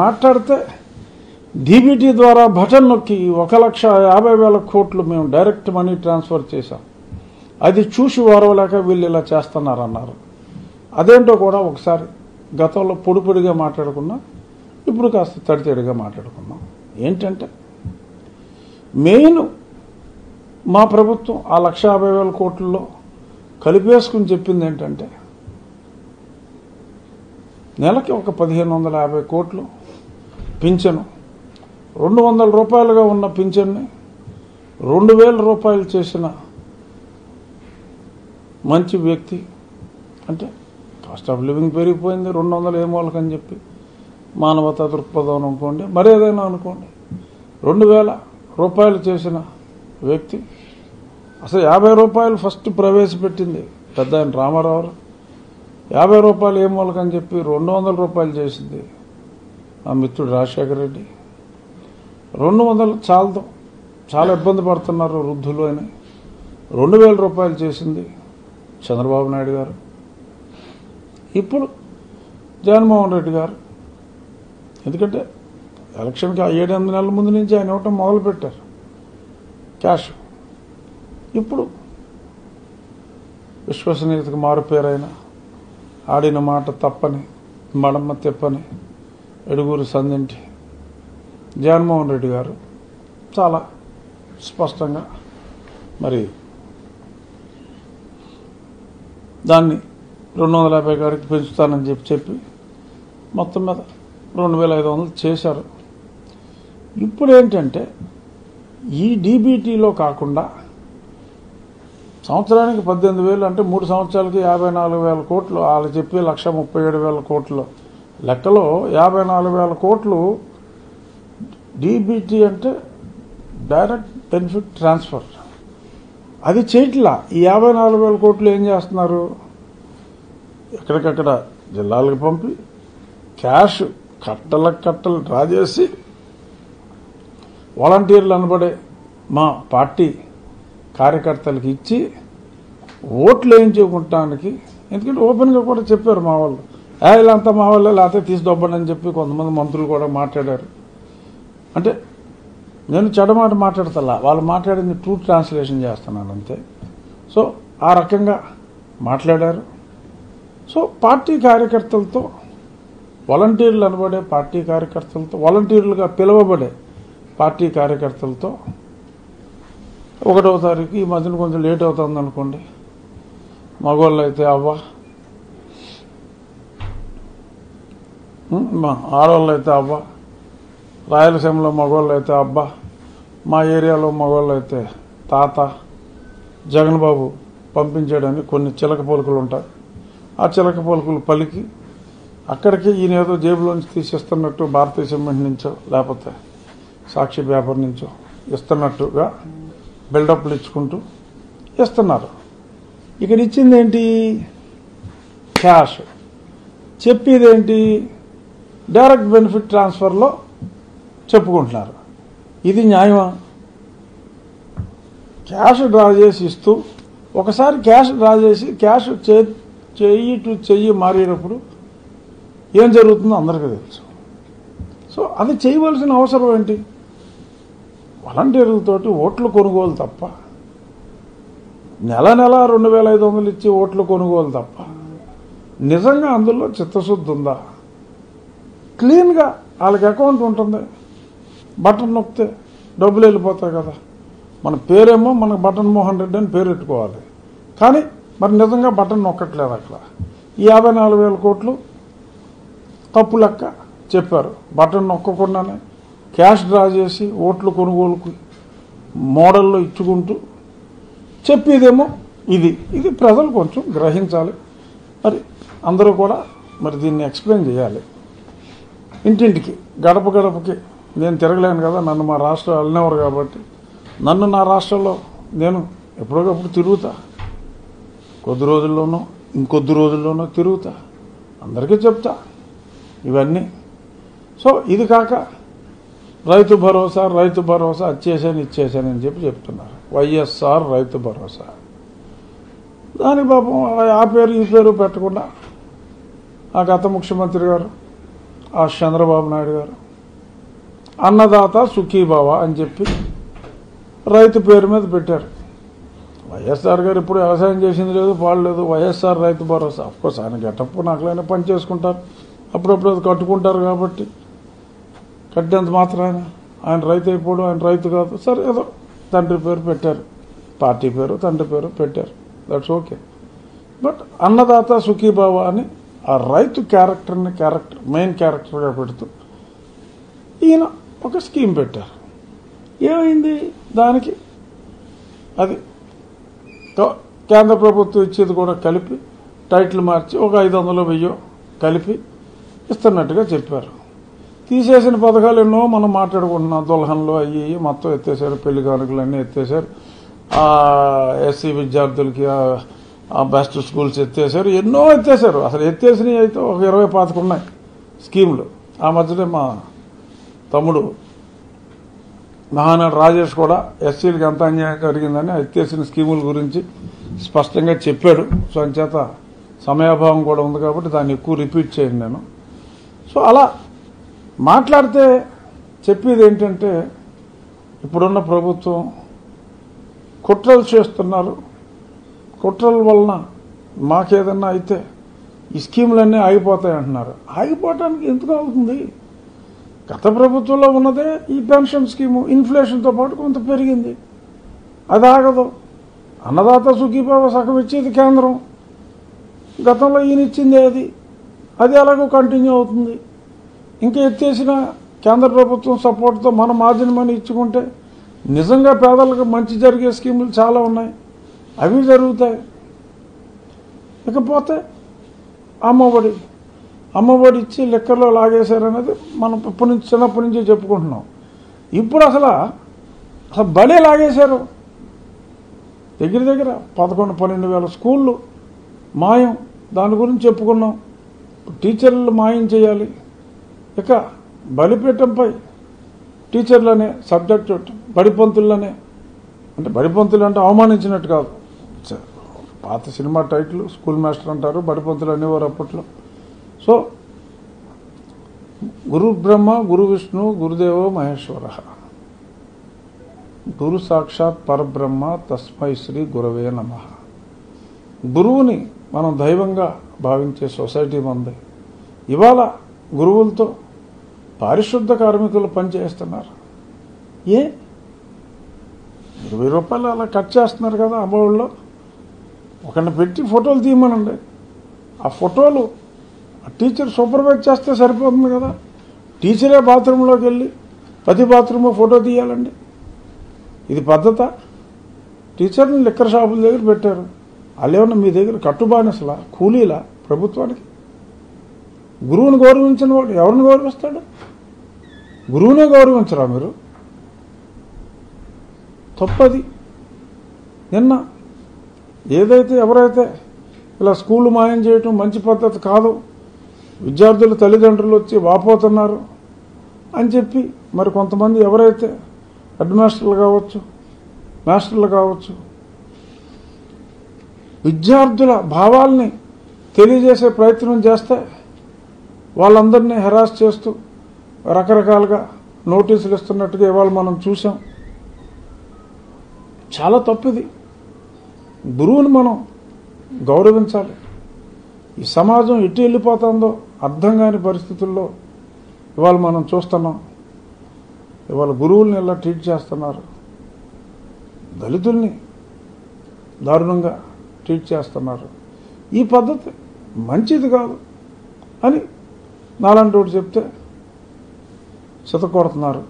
మాట్లాడితే డీబీటీ ద్వారా బటన్ నొక్కి ఒక లక్ష యాభై వేల కోట్లు మేము డైరెక్ట్ మనీ ట్రాన్స్ఫర్ చేశాం అది చూసి ఓరవలేక వీళ్ళు ఇలా చేస్తున్నారన్నారు అదేంటో కూడా ఒకసారి గతంలో పొడి పొడిగా మాట్లాడుకున్నా ఇప్పుడు కాస్త తడితడిగా మాట్లాడుకున్నాం ఏంటంటే మెయిన్ మా ప్రభుత్వం ఆ లక్ష యాభై వేల కోట్లలో కలిపేసుకుని చెప్పింది ఏంటంటే నెలకి ఒక పదిహేను వందల యాభై కోట్లు పింఛను రెండు వందల రూపాయలుగా ఉన్న పింఛన్ని రెండు వేల రూపాయలు చేసిన మంచి వ్యక్తి అంటే కాస్ట్ ఆఫ్ లివింగ్ పెరిగిపోయింది రెండు వందలు ఏ మూలకని చెప్పి మానవతా దృక్పథం అనుకోండి మరేదైనా అనుకోండి రెండు వేల రూపాయలు చేసిన వ్యక్తి అసలు యాభై రూపాయలు ఫస్ట్ ప్రవేశపెట్టింది పెద్ద ఆయన రామారావు యాభై రూపాయలు ఏ మూలకని చెప్పి రెండు వందల రూపాయలు చేసింది మా మిత్రుడు రాజశేఖర రెడ్డి రెండు వందలు చాలదు చాలా ఇబ్బంది పడుతున్నారు వృద్ధులు అని రెండు వేల రూపాయలు చేసింది చంద్రబాబు నాయుడు గారు ఇప్పుడు జగన్మోహన్ రెడ్డి గారు ఎందుకంటే ఎలక్షన్కి ఆ ఏడెనిమిది నెలల ముందు నుంచి ఆయన ఇవ్వటం మొదలుపెట్టారు క్యాష్ ఇప్పుడు విశ్వసనీయతకు మారుపేరైన ఆడిన మాట తప్పని మడమ్మ తెప్పని ఎడుగురు సందింటి జగన్మోహన్ రెడ్డి గారు చాలా స్పష్టంగా మరి దాన్ని రెండు వందల యాభై కాడికి పెంచుతానని చెప్పి చెప్పి మొత్తం మీద రెండు వేల ఐదు వందలు చేశారు ఇప్పుడు ఏంటంటే ఈ డీబీటీలో కాకుండా సంవత్సరానికి పద్దెనిమిది వేలు అంటే మూడు సంవత్సరాలకి యాభై నాలుగు వేల కోట్లు వాళ్ళు చెప్పి లక్ష ముప్పై ఏడు వేల కోట్లు లెక్కలో యాభై నాలుగు వేల కోట్లు డీబీటీ అంటే డైరెక్ట్ బెనిఫిట్ ట్రాన్స్ఫర్ అది చేయట్లా ఈ యాభై నాలుగు వేల కోట్లు ఏం చేస్తున్నారు ఎక్కడికక్కడ జిల్లాలకు పంపి క్యాష్ కట్టల కట్టలు డ్రా చేసి వాలంటీర్లు అనబడే మా పార్టీ కార్యకర్తలకు ఇచ్చి ఓట్లు వేయించుకుంటానికి ఎందుకంటే ఓపెన్గా కూడా చెప్పారు మా వాళ్ళు ఏ వీళ్ళంతా మా వాళ్ళే లేకపోతే తీసి దొబ్బండి అని చెప్పి కొంతమంది మంత్రులు కూడా మాట్లాడారు అంటే నేను చెడమాట మాట్లాడతలా వాళ్ళు మాట్లాడింది ట్రూ ట్రాన్స్లేషన్ చేస్తున్నాను అంతే సో ఆ రకంగా మాట్లాడారు సో పార్టీ కార్యకర్తలతో వాలంటీర్లు అనబడే పార్టీ కార్యకర్తలతో వాలంటీర్లుగా పిలువబడే పార్టీ కార్యకర్తలతో ఒకటవ తారీఖు ఈ మధ్యన కొంచెం లేట్ అవుతుంది అనుకోండి మగవాళ్ళు అయితే అవ్వ ఉం, మా ఆడవాళ్ళు అయితే అవ్వ రాయలసీమలో మగవాళ్ళు అయితే అబ్బా మా ఏరియాలో మగవాళ్ళు అయితే తాత జగన్ బాబు పంపించాడని కొన్ని చిలక పలుకులు ఉంటాయి ఆ చిలక పలుకులు పలికి అక్కడికి ఈయన ఏదో జేబులోంచి తీసిస్తున్నట్టు భారతీయ సిమెంట్ నుంచో లేకపోతే సాక్షి పేపర్ నుంచో ఇస్తున్నట్టుగా బిల్డప్లు ఇచ్చుకుంటూ ఇస్తున్నారు ఇక్కడ ఇచ్చింది ఏంటి క్యాష్ చెప్పేది ఏంటి డైరెక్ట్ బెనిఫిట్ ట్రాన్స్ఫర్లో చెప్పుకుంటున్నారు ఇది న్యాయమా క్యాష్ డ్రా చేసి ఇస్తూ ఒకసారి క్యాష్ డ్రా చేసి క్యాష్ చే చెయ్యి టు చెయ్యి మారేటప్పుడు ఏం జరుగుతుందో అందరికీ తెలుసు సో అది చేయవలసిన అవసరం ఏంటి వాలంటీర్లతోటి ఓట్లు కొనుగోలు తప్ప నెల నెల రెండు వేల ఐదు వందలు ఇచ్చి ఓట్లు కొనుగోలు తప్ప నిజంగా అందులో చిత్తశుద్ధి ఉందా క్లీన్గా వాళ్ళకి అకౌంట్ ఉంటుంది బటన్ నొక్కితే డబ్బులు వెళ్ళిపోతాయి కదా మన పేరేమో మనకు బటన్ మోహన్ రెడ్డి అని పేరు పెట్టుకోవాలి కానీ మరి నిజంగా బటన్ నొక్కట్లేదు అక్కడ ఈ యాభై నాలుగు వేల కోట్లు తప్పు లెక్క చెప్పారు బటన్ నొక్కకుండానే క్యాష్ డ్రా చేసి ఓట్లు కొనుగోలుకు మోడల్లో ఇచ్చుకుంటూ చెప్పేదేమో ఇది ఇది ప్రజలు కొంచెం గ్రహించాలి మరి అందరూ కూడా మరి దీన్ని ఎక్స్ప్లెయిన్ చేయాలి ఇంటింటికి గడప గడపకి నేను తిరగలేను కదా నన్ను మా రాష్ట్రం వెళ్ళినవారు కాబట్టి నన్ను నా రాష్ట్రంలో నేను ఎప్పటికప్పుడు తిరుగుతా కొద్ది రోజుల్లోనో ఇంకొద్ది రోజుల్లోనో తిరుగుతా అందరికీ చెప్తా ఇవన్నీ సో ఇది కాక రైతు భరోసా రైతు భరోసా వచ్చేసాను ఇచ్చేసాను అని చెప్పి చెప్తున్నారు వైఎస్ఆర్ రైతు భరోసా దాని పాపం ఆ పేరు ఈ పేరు పెట్టకుండా ఆ గత ముఖ్యమంత్రి గారు ఆ చంద్రబాబు నాయుడు గారు అన్నదాత సుఖీభావ అని చెప్పి రైతు పేరు మీద పెట్టారు వైఎస్ఆర్ గారు ఇప్పుడు వ్యవసాయం చేసింది లేదు పాడలేదు వైఎస్ఆర్ రైతు భరోసా అఫ్కోర్స్ ఆయన గెటప్ నకలైనా పని చేసుకుంటారు అప్పుడప్పుడు అది కట్టుకుంటారు కాబట్టి కట్టేంత మాత్రాన ఆయన రైతు అయిపోవడం ఆయన రైతు కాదు సరే ఏదో తండ్రి పేరు పెట్టారు పార్టీ పేరు తండ్రి పేరు పెట్టారు that's okay but Annadata Sukhibhava అని ఆ రైతు క్యారెక్టర్ని క్యారెక్టర్ మెయిన్ క్యారెక్టర్గా పెడుతూ ఈయన ఒక స్కీమ్ పెట్టారు ఏమైంది దానికి అది క- కేంద్ర ప్రభుత్వం ఇచ్చేది కూడా కలిపి టైటిల్ మార్చి ఒక ఐదు వందలు వెయ్యో కలిపి ఇస్తున్నట్టుగా చెప్పారు తీసేసిన పథకాలు ఎన్నో మనం మాట్లాడుకుంటున్నాం దుల్హన్లు అయ్యి ఇయ్యి మొత్తం ఎత్తేసారు పెళ్లి కానుకలు అన్నీ ఎత్తేసారు ఆ ఎస్సీ విద్యార్థులకి ఆ- ఆ బెస్ట్ స్కూల్స్ ఎత్తేసారు ఎన్నో ఎత్తేసారు అసలు ఎత్తేసినవి అయితే ఒక ఇరవై పాతిక ఉన్నాయి స్కీములు ఆ మధ్యనే మా తమ్ముడు మహానాడు రాజేష్ కూడా ఎస్సీలకు ఎంత అన్యాయం జరిగిందని ఎత్తేసిన స్కీముల గురించి స్పష్టంగా చెప్పాడు సో అంచేత సమయాభావం కూడా ఉంది కాబట్టి దాన్ని ఎక్కువ రిపీట్ చేయను నేను సో అలా మాట్లాడితే చెప్పేది ఏంటంటే ఇప్పుడున్న ప్రభుత్వం కుట్రలు చేస్తున్నారు కుట్రల వలన మాకేదన్నా అయితే ఈ స్కీములన్నీ ఆగిపోతాయి అంటున్నారు ఆగిపోవటానికి ఎందుకు అవుతుంది గత ప్రభుత్వంలో ఉన్నదే ఈ పెన్షన్ స్కీము ఇన్ఫ్లేషన్తో పాటు కొంత పెరిగింది అది ఆగదు అన్నదాత సుఖీభావ సగం ఇచ్చేది కేంద్రం గతంలో ఈయన ఇచ్చిందే అది అది ఎలాగో కంటిన్యూ అవుతుంది ఇంకా ఎత్తేసిన కేంద్ర ప్రభుత్వం సపోర్ట్తో మన మార్జిన్ మనీ ఇచ్చుకుంటే నిజంగా పేదలకు మంచి జరిగే స్కీములు చాలా ఉన్నాయి అవి జరుగుతాయి ఇకపోతే అమ్మఒడి అమ్మఒడి ఇచ్చి లెక్కల్లో లాగేశారనేది మనం ఇప్పటి నుంచి చిన్నప్పటి నుంచి చెప్పుకుంటున్నాం ఇప్పుడు అసలు అసలు బడే లాగేశారు దగ్గర దగ్గర పదకొండు పన్నెండు వేల స్కూళ్ళు మాయం దాని గురించి చెప్పుకున్నాం టీచర్లు మాయం చేయాలి ఇక బలిపీఠంపై టీచర్లనే సబ్జెక్ట్ బడిపంతులనే అంటే బడిపంతులు అంటే అవమానించినట్టు కాదు చ- పాత సినిమా టైటిల్ స్కూల్ మాస్టర్ అంటారు బడిపంతులు అనేవారు అప్పట్లో సో గురు బ్రహ్మ గురు విష్ణు గురుదేవో మహేశ్వర గురు సాక్షాత్ పరబ్రహ్మ తస్మై శ్రీ గురవే నమ గురువుని మనం దైవంగా భావించే సొసైటీ మంది ఇవాళ గురువులతో పారిశుద్ధ కార్మికులు పనిచేస్తున్నారు ఏ ఇరవై రూపాయలు అలా కట్ చేస్తున్నారు కదా అమ్మఒడిలో ఒకరిని పెట్టి ఫోటోలు తీయమనండి ఆ ఫోటోలు ఆ టీచర్ సూపర్వైజ్ చేస్తే సరిపోతుంది కదా టీచరే బాత్రూంలోకి వెళ్ళి ప్రతి బాత్రూంలో ఫోటో తీయాలండి ఇది పద్ధత టీచర్ని లిక్కర్ షాపుల దగ్గర పెట్టారు వాళ్ళేమన్నా మీ దగ్గర కట్టుబానిసలా కూలీలా ప్రభుత్వానికి గురువుని గౌరవించిన వాడు ఎవరిని గౌరవిస్తాడు గురువునే గౌరవించరా మీరు తప్పది నిన్న ఏదైతే ఎవరైతే ఇలా స్కూల్ మాయం చేయటం మంచి పద్ధతి కాదు విద్యార్థుల తల్లిదండ్రులు వచ్చి వాపోతున్నారు అని చెప్పి మరి కొంతమంది ఎవరైతే హెడ్ మాస్టర్లు కావచ్చు మాస్టర్లు కావచ్చు విద్యార్థుల భావాల్ని తెలియజేసే ప్రయత్నం చేస్తే వాళ్ళందరినీ హెరాస్ చేస్తూ రకరకాలుగా నోటీసులు ఇస్తున్నట్టుగా ఇవాళ మనం చూసాం చాలా తప్పిది గురువుని మనం గౌరవించాలి ఈ సమాజం ఎటు వెళ్ళిపోతుందో అర్థం కాని పరిస్థితుల్లో ఇవాళ మనం చూస్తున్నాం ఇవాళ గురువుల్ని ఇలా ట్రీట్ చేస్తున్నారు దళితుల్ని దారుణంగా ట్రీట్ చేస్తున్నారు ఈ పద్ధతి మంచిది కాదు అని నాలాంటి వాడు చెప్తే చితకొడుతున్నారు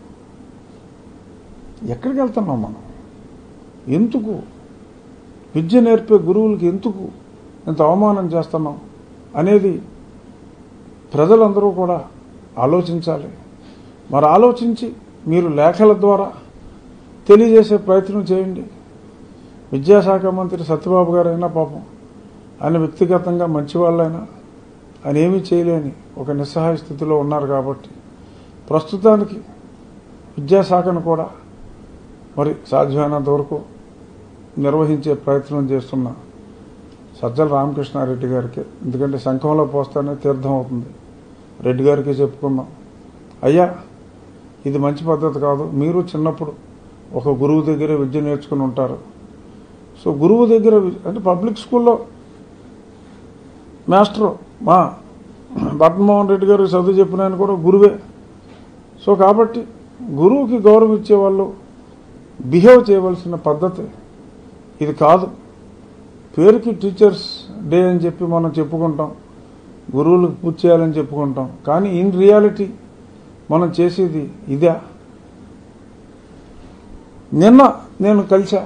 ఎక్కడికి వెళ్తున్నాం మనం ఎందుకు విద్య నేర్పే గురువులకి ఎందుకు ఇంత అవమానం చేస్తున్నాం అనేది ప్రజలందరూ కూడా ఆలోచించాలి మరి ఆలోచించి మీరు లేఖల ద్వారా తెలియజేసే ప్రయత్నం చేయండి విద్యాశాఖ మంత్రి సత్యబాబు గారైనా పాపం ఆయన వ్యక్తిగతంగా మంచివాళ్ళైనా ఆయన ఏమీ చేయలేని ఒక నిస్సహాయ స్థితిలో ఉన్నారు కాబట్టి ప్రస్తుతానికి విద్యాశాఖను కూడా మరి సాధ్యమైనంత వరకు నిర్వహించే ప్రయత్నం చేస్తున్న సజ్జల రామకృష్ణారెడ్డి గారికి ఎందుకంటే శంఖంలో పోస్తానే తీర్థం అవుతుంది రెడ్డి గారికి చెప్పుకుందాం అయ్యా ఇది మంచి పద్ధతి కాదు మీరు చిన్నప్పుడు ఒక గురువు దగ్గర విద్య నేర్చుకుని ఉంటారు సో గురువు దగ్గర వి- అంటే పబ్లిక్ స్కూల్లో మాస్టర్ మా భట్మోహన్ రెడ్డి గారు చదువు చెప్పిన ఆయన కూడా గురువే సో కాబట్టి గురువుకి గౌరవం ఇచ్చేవాళ్ళు బిహేవ్ చేయవలసిన పద్ధతి ఇది కాదు పేరుకి టీచర్స్ డే అని చెప్పి మనం చెప్పుకుంటాం గురువులకు పూజ చేయాలని చెప్పుకుంటాం కానీ ఇన్ రియాలిటీ మనం చేసేది ఇదే నిన్న నేను కలిసా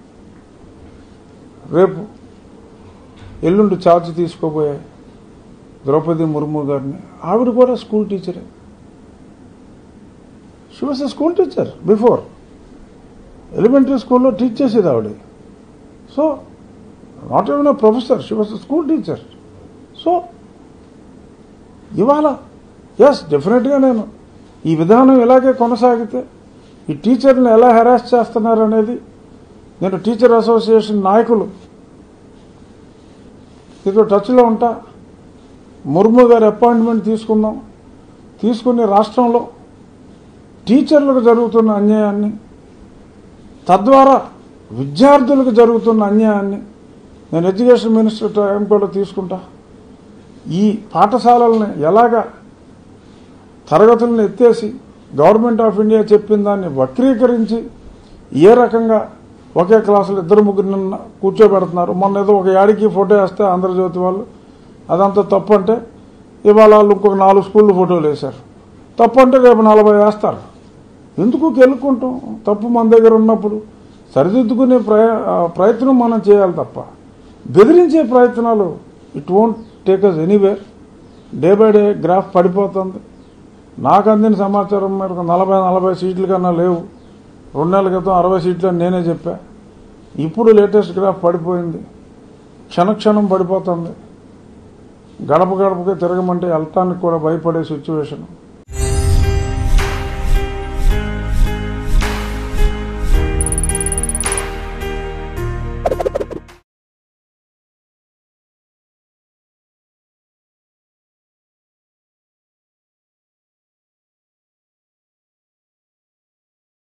రేపు ఎల్లుండి ఛార్జ్ తీసుకోబోయే ద్రౌపది ముర్ము గారిని ఆవిడ కూడా స్కూల్ టీచరే she was a school teacher before elementary స్కూల్లో టీచ్ చేసేది ఆవిడ so not even a professor she was school teacher so ఇవాళ ఎస్ డెఫినెట్గా నేను ఈ విధానం ఇలాగే కొనసాగితే ఈ టీచర్ని ఎలా హెరాస్ చేస్తున్నారు అనేది నేను టీచర్ అసోసియేషన్ నాయకులు మీతో టచ్లో ఉంటా ముర్ము గారి అపాయింట్మెంట్ తీసుకుందాం తీసుకుని రాష్ట్రంలో టీచర్లకు జరుగుతున్న అన్యాయాన్ని తద్వారా విద్యార్థులకు జరుగుతున్న అన్యాయాన్ని నేను ఎడ్యుకేషన్ మినిస్టర్ టైం కూడా తీసుకుంటా ఈ పాఠశాలల్ని ఎలాగా తరగతులను ఎత్తేసి గవర్నమెంట్ ఆఫ్ ఇండియా చెప్పిన దాన్ని వక్రీకరించి ఏ రకంగా ఒకే క్లాసులో ఇద్దరు ముగ్గురు కూర్చోబెడుతున్నారు మొన్న ఏదో ఒక యాడికి ఫోటో వేస్తే ఆంధ్రజ్యోతి వాళ్ళు అదంతా తప్పు అంటే ఇవాళ వాళ్ళు ఇంకొక నాలుగు స్కూళ్ళు ఫోటోలు వేశారు తప్పు అంటే రేపు నలభై వేస్తారు ఎందుకు గెలుకుంటాం తప్పు మన దగ్గర ఉన్నప్పుడు సరిదిద్దుకునే ప్రయ ఆ ప్రయత్నం మనం చేయాలి తప్ప బెదిరించే ప్రయత్నాలు it won't take us anywhere day by day graph పడిపోతుంది నాకు అందిన సమాచారం మేరకు నలభై నలభై సీట్ల కన్నా లేవు రెండు నెలల క్రితం అరవై సీట్లు అని నేనే చెప్పా ఇప్పుడు లేటెస్ట్ గ్రాఫ్ పడిపోయింది క్షణక్షణం పడిపోతుంది గడప గడపకి తిరగమంటే వెళ్ళటానికి కూడా భయపడే సిచ్యువేషన్